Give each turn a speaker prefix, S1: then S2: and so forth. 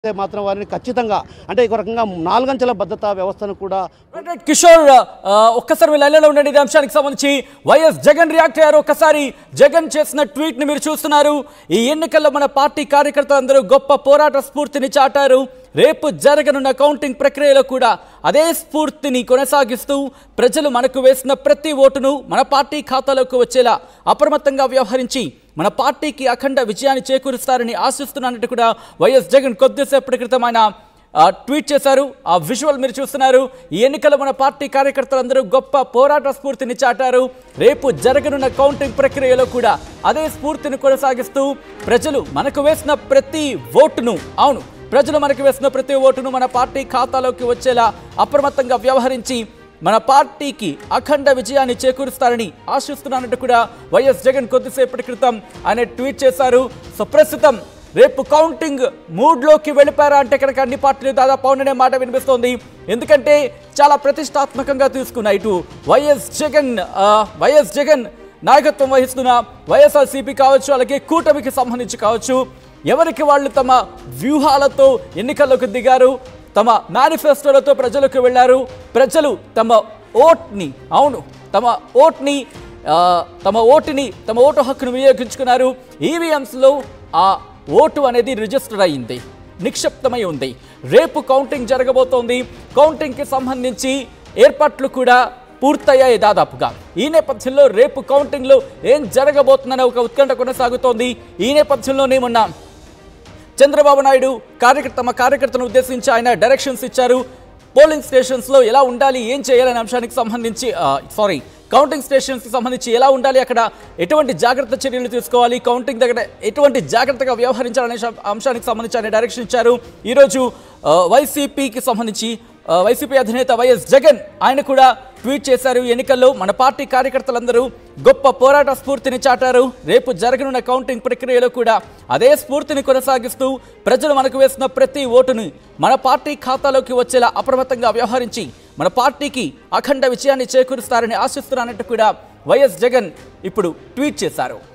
S1: అయితే మాత్రం వారిని ఖచ్చితంగా అంటే ఒక రకంగా నాలుగంచెల భద్రతా వ్యవస్థను కూడా
S2: రైట్, కిషోర్ ఆ, ఒక్కసారి మీరు లైన్లో ఉండండి ఈ అంశానికి సంబంధించి వైఎస్ జగన్ రియాక్ట్ అయ్యారు ఒక్కసారి జగన్ చేసిన ట్వీట్ ని మీరు చూస్తున్నారు ఈ ఎన్నికల్లో మన పార్టీ కార్యకర్తలందరూ గొప్ప పోరాట స్ఫూర్తిని చాటారు రేపు జరగనున్న కౌంటింగ్ ప్రక్రియలో కూడా అదే స్ఫూర్తిని కొనసాగిస్తూ ప్రజలు మనకు వేసిన ప్రతి ఓటును మన పార్టీ ఖాతాలోకి వచ్చేలా అప్రమత్తంగా వ్యవహరించి మన పార్టీకి అఖండ విజయాన్ని చేకూరుస్తారని ఆశిస్తున్నానంటూ కూడా వైఎస్ జగన్ కొద్దిసేపటి క్రితం ఆయన ఆ, ట్వీట్ చేశారు ఆ విజువల్ మీరు చూస్తున్నారు ఈ ఎన్నికల్లో మన పార్టీ కార్యకర్తలందరూ గొప్ప పోరాట స్ఫూర్తిని చాటారు రేపు జరగనున్న కౌంటింగ్ ప్రక్రియలో కూడా అదే స్ఫూర్తిని కొనసాగిస్తూ ప్రజలు మనకు వేసిన ప్రతి ఓటును అవును ప్రజలు మనకు వేసిన ప్రతి ఓటును మన పార్టీ ఖాతాలోకి వచ్చేలా అప్రమత్తంగా వ్యవహరించి మన పార్టీకి అఖండ విజయాన్ని చేకూరుస్తారని ఆశిస్తున్నానంటూ కూడా వైఎస్ జగన్ కొద్దిసేపటి క్రితం ఆయన ట్వీట్ చేశారు సో ప్రస్తుతం రేపు కౌంటింగ్ మూడ్లోకి వెళ్ళిపోయారా అంటే కనుక అన్ని పార్టీలు దాదాపు అవుననే మాట వినిపిస్తోంది ఎందుకంటే చాలా ప్రతిష్టాత్మకంగా తీసుకున్న ఇటు వైఎస్ జగన్ ఆ, వైఎస్ జగన్ నాయకత్వం వహిస్తున్న వైఎస్ఆర్సీపీ కావచ్చు అలాగే కూటమికి సంబంధించి కావచ్చు ఎవరికి వాళ్ళు తమ వ్యూహాలతో ఎన్నికల్లోకి దిగారు తమ మేనిఫెస్టోలతో ప్రజలకు వెళ్ళారు ప్రజలు తమ ఓట్ని అవును తమ ఓట్ని ఆ, తమ ఓటుని తమ ఓటు హక్కును వినియోగించుకున్నారు ఈవీఎంస్లో ఆ ఓటు అనేది రిజిస్టర్ అయింది నిక్షిప్తమై ఉంది రేపు కౌంటింగ్ జరగబోతోంది కౌంటింగ్కి సంబంధించి ఏర్పాట్లు కూడా పూర్తయ్యాయి దాదాపుగా ఈ నేపథ్యంలో రేపు కౌంటింగ్లో ఏం జరగబోతుందనే ఒక ఉత్కంఠ కొనసాగుతోంది ఈ నేపథ్యంలోనే మొన్న చంద్రబాబు నాయుడు కార్యకర్త తమ కార్యకర్తను ఉద్దేశించి ఆయన డైరెక్షన్స్ ఇచ్చారు పోలింగ్ స్టేషన్స్లో ఎలా ఉండాలి ఏం చేయాలనే అంశానికి సంబంధించి సారీ కౌంటింగ్ స్టేషన్స్కి సంబంధించి ఎలా ఉండాలి అక్కడ ఎటువంటి జాగ్రత్త చర్యలు తీసుకోవాలి కౌంటింగ్ దగ్గర ఎటువంటి జాగ్రత్తగా వ్యవహరించాలనే శ- అంశానికి సంబంధించి ఆయన డైరెక్షన్ ఇచ్చారు ఈరోజు ఆ, వైసీపీకి సంబంధించి ఆ, వైసీపీ అధినేత వైఎస్ జగన్ ఆయన కూడా ట్వీట్ చేశారు ఎన్నికల్లో మన పార్టీ కార్యకర్తలందరూ గొప్ప పోరాట స్ఫూర్తిని చాటారు రేపు జరగనున్న కౌంటింగ్ ప్రక్రియలో కూడా అదే స్ఫూర్తిని కొనసాగిస్తూ ప్రజలు మనకు వేసిన ప్రతి ఓటును మన పార్టీ ఖాతాలోకి వచ్చేలా అప్రమత్తంగా వ్యవహరించి మన పార్టీకి అఖండ విజయాన్ని చేకూరుస్తారని ఆశిస్తున్నానంటూ కూడా వైఎస్ జగన్ ఇప్పుడు ట్వీట్ చేశారు